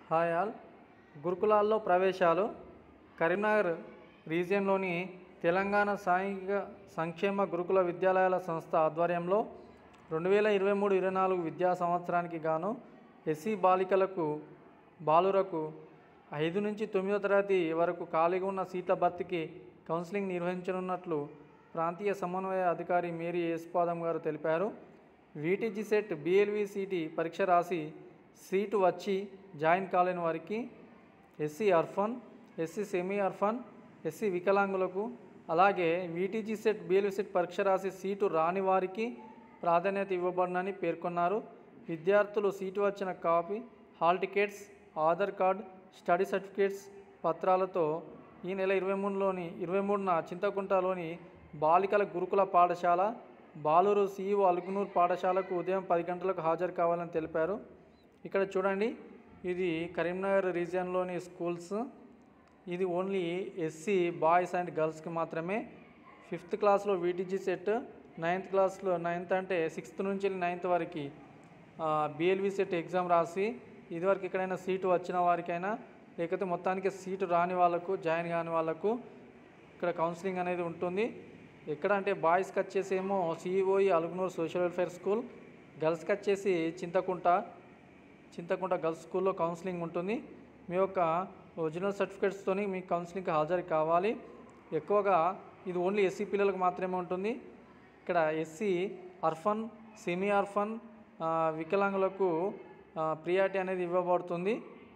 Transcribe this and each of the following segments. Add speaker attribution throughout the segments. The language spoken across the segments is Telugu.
Speaker 1: హాయ్ ఆల్ గురుకులాల్లో ప్రవేశాలు కరీంనగర్ రీజియన్లోని తెలంగాణ సాంఘిక సంక్షేమ గురుకుల విద్యాలయాల సంస్థ ఆధ్వర్యంలో రెండు వేల ఇరవై మూడు ఇరవై నాలుగు విద్యా సంవత్సరానికి గాను ఎస్సీ బాలికలకు బాలురకు ఐదు నుంచి తొమ్మిదో తరగతి వరకు ఖాళీగా ఉన్న సీట్ల భర్తీకి కౌన్సిలింగ్ నిర్వహించనున్నట్లు ప్రాంతీయ సమన్వయ అధికారి మేరీ యేసుపాదం గారు తెలిపారు వీటీజీ సెట్ బిఎల్వి సిటీ పరీక్ష రాసి సీటు వచ్చి జాయిన్ కాలేని వారికి SC orphan SC semi orphan SC వికలాంగులకు అలాగే వీటీజీ సెట్ బిఎల్వి సెట్ పరీక్ష రాసి సీటు రాని వారికి ప్రాధాన్యత ఇవ్వబడినని పేర్కొన్నారు విద్యార్థులు సీటు వచ్చిన copy hall tickets Aadhaar card study certificates పత్రాలతో ఈ నెల ఇరవై మూడులోని ఇరవై మూడున చింతకుంటలోని బాలికల గురుకుల పాఠశాల బాలూరు సిఇఓ అలుగునూరు పాఠశాలకు ఉదయం పది గంటలకు హాజరు కావాలని తెలిపారు ఇక్కడ చూడండి ఇది కరీంనగర్ రీజియన్లోని స్కూల్స్ ఇది ఓన్లీ ఎస్సీ బాయ్స్ అండ్ గర్ల్స్కి మాత్రమే ఫిఫ్త్ క్లాస్లో వీటీజీ సెట్ నైన్త్ క్లాస్లో నైన్త్ అంటే సిక్స్త్ నుంచి నైన్త్ వరకు బిఎల్వి సెట్ ఎగ్జామ్ రాసి ఇదివరకు ఎక్కడైనా సీటు వచ్చిన వారికైనా లేకపోతే మొత్తానికి సీటు రాని వాళ్ళకు జాయిన్ కాని వాళ్ళకు ఇక్కడ కౌన్సిలింగ్ అనేది ఉంటుంది ఎక్కడ అంటే బాయ్స్కి వచ్చేసి ఏమో సిఈఓఈ అలుగునూరు సోషల్ వెల్ఫేర్ స్కూల్ గర్ల్స్కి వచ్చేసి చింతకుంట చింతకుంట గర్ల్స్ స్కూల్లో కౌన్సిలింగ్ ఉంటుంది మీ యొక్క ఒరిజినల్ సర్టిఫికేట్స్తోని మీ కౌన్సిలింగ్కి హాజరు కావాలి ఎక్కువగా ఇది ఓన్లీ ఎస్సీ పిల్లలకు మాత్రమే ఉంటుంది ఇక్కడ ఎస్సీ అర్ఫన్ సెమీ అర్ఫన్ ఆ, వికలాంగులకు ప్రియారిటీ అనేది ఇవ్వబడుతుంది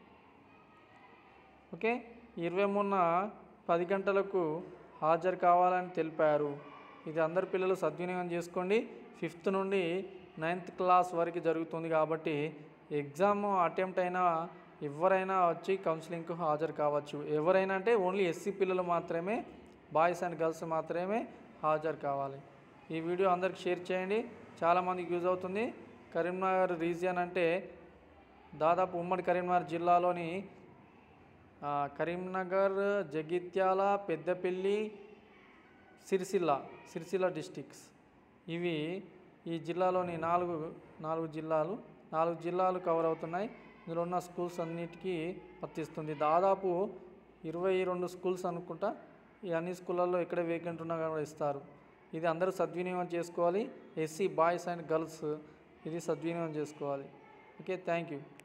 Speaker 1: ఓకే ఇరవై మూడున పది గంటలకు హాజరు కావాలని తెలిపారు ఇది అందరు పిల్లలు సద్వినియోగం చేసుకోండి ఫిఫ్త్ నుండి నైన్త్ క్లాస్ వరకు జరుగుతుంది కాబట్టి ఎగ్జామ్ అటెంప్ట్ అయినా ఎవరైనా వచ్చి కౌన్సిలింగ్కు హాజరు కావచ్చు ఎవరైనా అంటే ఓన్లీ ఎస్సీ పిల్లలు మాత్రమే బాయ్స్ అండ్ గర్ల్స్ మాత్రమే హాజరు కావాలి ఈ వీడియో అందరికి షేర్ చేయండి చాలామందికి యూజ్ అవుతుంది కరీంనగర్ రీజియన్ అంటే దాదాపు ఉమ్మడి కరీంనగర్ జిల్లాలోని ఆ, కరీంనగర్ జగిత్యాల పెద్దపల్లి సిరిసిల్ల సిరిసిల్ల డిస్టిక్స్ ఇవి ఈ జిల్లాలోని నాలుగు నాలుగు జిల్లాలు నాలుగు జిల్లాలు కవర్ అవుతున్నాయి ఇందులో ఉన్న స్కూల్స్ అన్నిటికీ వర్తిస్తుంది దాదాపు ఇరవై రెండు స్కూల్స్ అనుకుంటా ఈ అన్ని స్కూళ్ళల్లో ఎక్కడ వేకెంట్ ఉన్నా కూడా ఇస్తారు ఇది అందరూ సద్వినియోగం చేసుకోవాలి ఎస్సీ బాయ్స్ అండ్ గర్ల్స్ ఇది సద్వినియోగం చేసుకోవాలి ఓకే థ్యాంక్ యూ